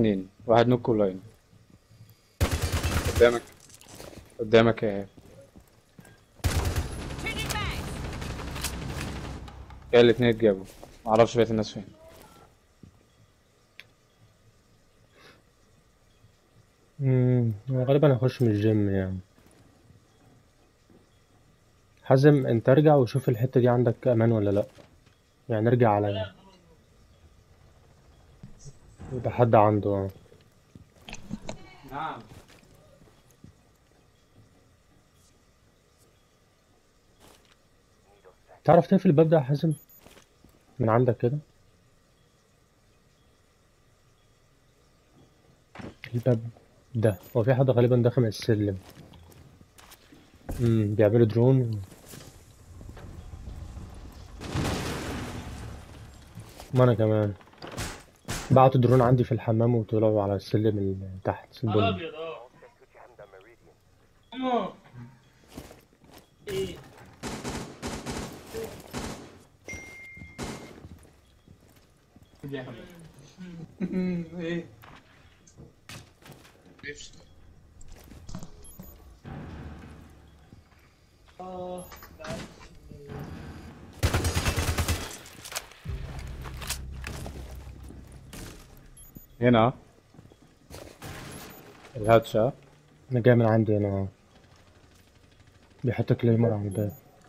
اتنين واحد نوك ولاين قدامك قدامك يا Changing bags. كده الاتنين اتجابوا معرفش بقية الناس فين امم غالبا هخش من الجيم يعني حازم انت ارجع وشوف الحتة دي عندك امان ولا لا يعني ارجع عليا يبقى حد عنده اه نعم تعرف تقفل الباب ده يا حازم من عندك كده الباب ده هو في حد غالبا داخل من السلم امم بيعملوا درون ما انا كمان بعتوا درون عندي في الحمام وطلعوا على السلم اللي تحت على البني ابيض اه أما. ايه ايه اه هنا الهاتشا انا جاي من عندي انا اه. بيحط كليمر على الباب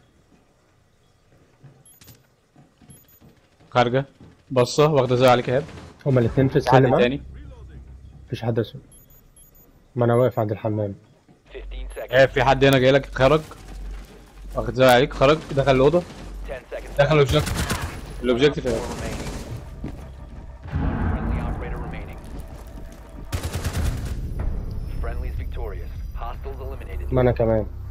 خارجة بصة واخدة زي عليك هاب هما الاتنين في حد السلم ها؟ تاني مفيش حد اسمه ما انا واقف عند الحمام 15 seconds. ايه في حد هنا جاي لك خرج واخد زي عليك خرج دخل الأوضة 10 seconds. دخل الأوبجيكتيف الأوبجيكتيف Four اهي. remaining. One friendly operator remaining. Friendly's victorious. Hostiles eliminated. ما انا كمان